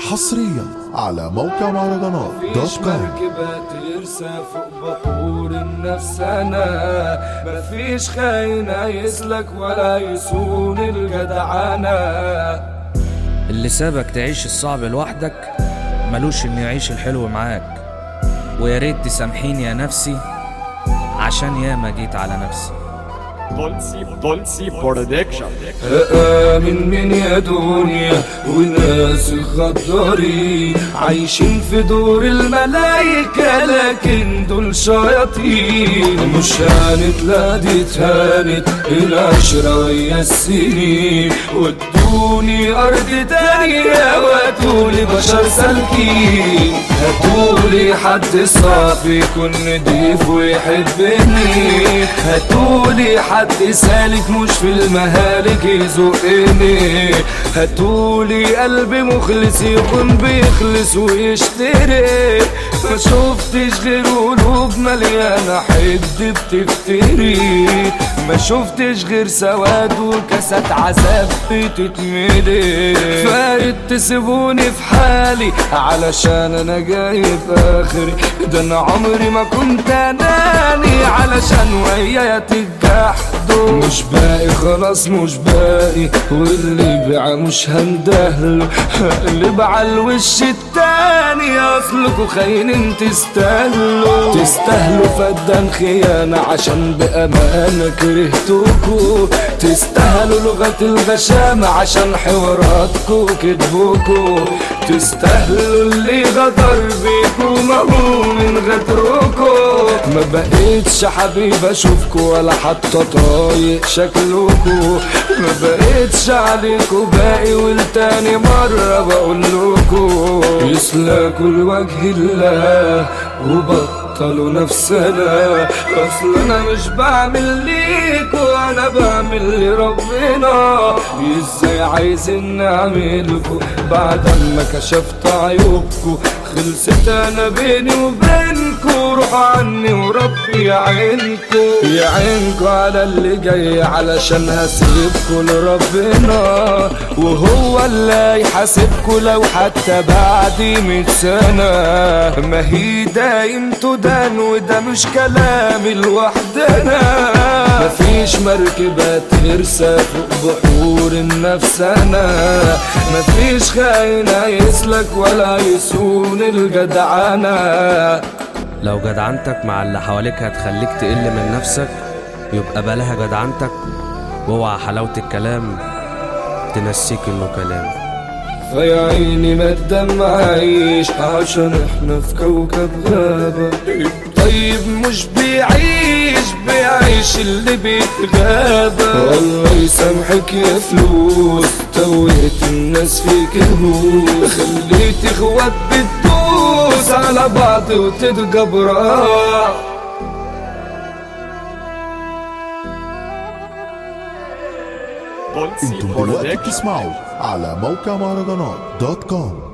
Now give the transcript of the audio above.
حصريا على موقع مهرجانات دوت مفيش كوم مركبة ترسى فوق بحور النفسانة مفيش خاينة يسلك ولا يسون الجدعنة اللي سابك تعيش الصعب لوحدك ملوش انه يعيش الحلو معاك ويا ريت تسامحيني يا نفسي عشان ياما جيت على نفسي Dolce, Dolce Production. آمن من يا دنيا وناس غدارين عايشين في دور الملايكة لكن دول شياطين مش هانت لا دي اتهانت العشرة ويا السنين ودوني أرض تانية وهاتولي بشر سالكين هاتولي حد صافي يكون نضيف ويحبني هاتولي حد سالك مش في المهالك يزقني هاتولي قلب مخلص يكون بيخلص ويشتري ما شفتش غير قلوب مليانة حد بتفتري ما شفتش غير سواد وكاسات عذاب بتتملي فايت تسيبوني في حالي علشان انا جايب اخري ده انا عمري ما كنت اناني علشان ويايا تجحدوا مش باقي خلاص مش باقي واللي بيع مش هندهله هقلب على الوش التاني اصلكوا خاينين تستاهلوا تستاهلوا فدان خيانة عشان بأمانة كرهتوكوا تستاهلوا لغة الغشامة عشان حواراتكوا كدبوكوا تستاهلوا اللي غدر بيكوا ما هو من غدركوا ما بقيتش حبيب اشوفكوا ولا حتى طايق شكلكوا ما بقيتش عليكوا باقي والتاني مرة بقولكوا يسلكوا لوجه الله وبطلوا نفسنا اصل انا مش بعمل ليكوا انا بعمل لربنا ازاي عايزين نعملكوا بعد ما كشفت عيوبكوا خلصت انا بيني وبينكوا روحوا عني وربي يعينكوا يعينكوا على اللي جاي علشان هسيبكوا لربنا وهو اللي يحاسبكوا لو حتى بعد مية سنة ما هي دايم تدان وده مش كلامي لوحدنا مفيش مركبة ترسى فوق بحور النفسانة مفيش خاينة يسلك ولا يسون الجدعنة لو جدعنتك مع اللي حواليك هتخليك تقل من نفسك يبقى بلاها جدعنتك واوعى حلاوة الكلام تنسيك انه كلام فيا عيني ما تدمعيش عشان احنا في كوكب غابة طيب مش بيعيش بيعيش اللي بيتغابى والله يسامحك يا فلوس تويت الناس فيك هوس خليت اخوات بتدوس على بعض وتتجبرا Dolce انتم دلوقتي Production. بتسمعوا على موقع مهرجانات دوت كوم